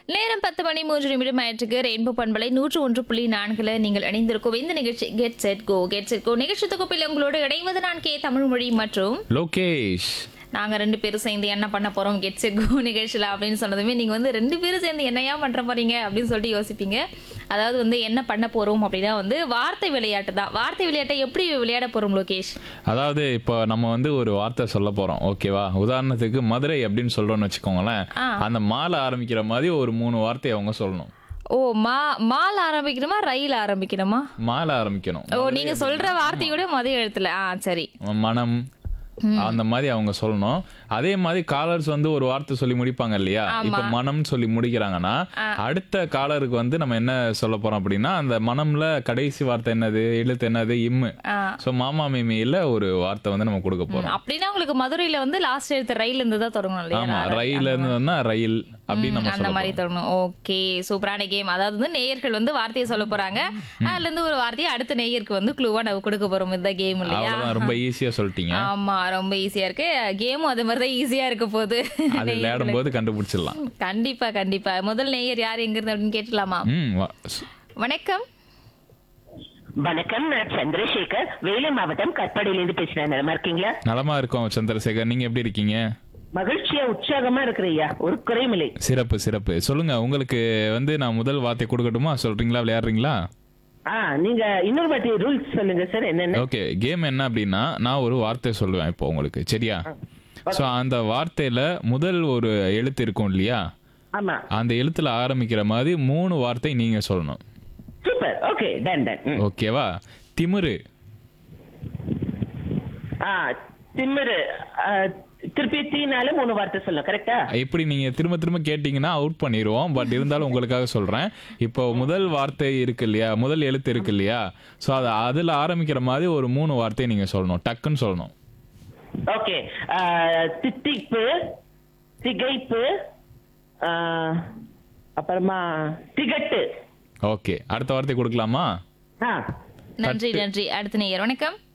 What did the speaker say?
நேரம் பத்து மணி மூன்று நிமிடம் ஆயிற்றுக்கு ரெயின்போ பண்பலை நூற்று ஒன்று புள்ளி நான்குல நீங்கள் இணைந்திருக்கும் இந்த நிகழ்ச்சி get set go get set go நிகழ்ச்சி தொகுப்பில் உங்களோடு இணைவது நான் கே தமிழ்மொழி மற்றும் லோகேஷ் நாங்க ரெண்டு பேரும் சேர்ந்து என்ன பண்ண போறோம் கெட் செட் கோ நிகழ்ச்சியில அப்படின்னு சொன்னதுமே நீங்க வந்து ரெண்டு பேரும் சேர்ந்து என்னையா பண்ற போறீங்க அப்படின்னு சொல்லிட்டு யோசிப்பீங்க அதாவது வந்து என்ன பண்ண போறோம் அப்படின்னா வந்து வார்த்தை விளையாட்டு தான் வார்த்தை விளையாட்டை எப்படி விளையாட போறோம் லோகேஷ் அதாவது இப்போ நம்ம வந்து ஒரு வார்த்தை சொல்ல போறோம் ஓகேவா உதாரணத்துக்கு மதுரை அப்படின்னு சொல்றோம்னு வச்சுக்கோங்களேன் ஆ. அந்த மாலை ஆரம்பிக்கிற மாதிரி ஒரு மூணு வார்த்தை அவங்க சொல்லணும் ஓ மா மால் ஆரம்பிக்கணுமா ரயில் ஆரம்பிக்கணுமா மாலை ஆரம்பிக்கணும் ஓ நீங்க சொல்ற வார்த்தையோட மதிய எழுத்துல ஆ சரி மனம் அந்த மாதிரி அவங்க சொல்லணும் அதே மாதிரி காலர்ஸ் வந்து ஒரு வார்த்தை சொல்லி முடிப்பாங்க இல்லையா இப்ப மனம்னு சொல்லி முடிக்கிறாங்கன்னா அடுத்த காலருக்கு வந்து நம்ம என்ன சொல்ல போறோம் அப்படின்னா அந்த மனம்ல கடைசி வார்த்தை என்னது எழுத்து என்னது இம்மு ஆ. சோ மாமா மீமியில ஒரு வார்த்தை வந்து நம்ம கொடுக்க போறோம் அப்படின்னா உங்களுக்கு மதுரையில வந்து லாஸ்ட் எழுத்து ரயில் இருந்து தான் தொடங்கணும் ஆமா இல்லையா ரயில் இருந்ததுன்னா ரயில் அப்படின்னு நம்ம அந்த சொல்ல மாதிரி தொடங்கணும் ஓகே சூப்பரான கேம் அதாவது வந்து நேயர்கள் வந்து வார்த்தையை சொல்ல போறாங்க அதுல இருந்து ஒரு வார்த்தையை அடுத்த நேயருக்கு வந்து க்ளூவா நம்ம கொடுக்க போறோம் இந்த கேம் இல்லையா அவ்வளவுதான் ரொம்ப ஈஸியா சொல்லிட்டீங்க ஆமா ரொம்ப ஈஸியா இருக்கு கேமும் அது மாதிரி தான் ஈஸியா இருக்க போகுது அது விளையாடும் போது கண்டுபிடிச்சிடலாம் கண்டிப்பா கண்டிப்பா முதல் நேயர் யார் எங்க இருந்து அப்படின்னு கேட்டலாமா ம் வா- சு- வணக்கம் வணக்கம் நான் சந்திரசேகர் வேலூர் மாவட்டம் கட்பாடியிலிருந்து பேசுறேன் நலமா இருக்கீங்களா நலமா இருக்கோம் சந்திரசேகர் நீங்க எப்படி இருக்கீங்க மகிழ்ச்சியா உற்சாகமா இருக்கிறையா ஒரு குறையும் இல்லை சிறப்பு சிறப்பு சொல்லுங்க உங்களுக்கு வந்து நான் முதல் வார்த்தை கொடுக்கட்டுமா சொல்றீங்களா விளையாடுறீங்களா ஆ நீங்க இன்னொரு வாட்டி ரூல்ஸ் சொல்லுங்க சார் என்னென்ன ஓகே கேம் என்ன அப்படின்னா நான் ஒரு வார்த்தை சொல்லுவேன் இப்போ உங்களுக்கு சரியா ஸோ அந்த வார்த்தையில முதல் ஒரு எழுத்து இருக்கும் இல்லையா ஆமா அந்த எழுத்துல ஆரம்பிக்கிற மாதிரி மூணு வார்த்தை நீங்க சொல்லணும் சூப்பர் ஓகே டன் டன் ம். ஓகேவா திமிரு ஆ திமிரு ஆ, திருப்பி தீனால மூணு வார்த்தை சொல்லணும் கரெக்டா இப்படி நீங்க திரும்ப திரும்ப கேட்டீங்கன்னா அவுட் பண்ணிடுவோம் பட் இருந்தாலும் உங்களுக்காக சொல்றேன் இப்போ முதல் வார்த்தை இருக்கு இல்லையா முதல் எழுத்து இருக்கு இல்லையா ஸோ அது அதுல ஆரம்பிக்கிற மாதிரி ஒரு மூணு வார்த்தையை நீங்க சொல்லணும் டக்குன்னு சொல்லணும் ஓகே ஆ, தித்திப்பு திகைப்பு ஆ, அப்புறமா திகட்டு ஓகே அடுத்த வார்த்தை கொடுக்கலாமா ஆ நன்றி நன்றி அடுத்த நேயர் வணக்கம்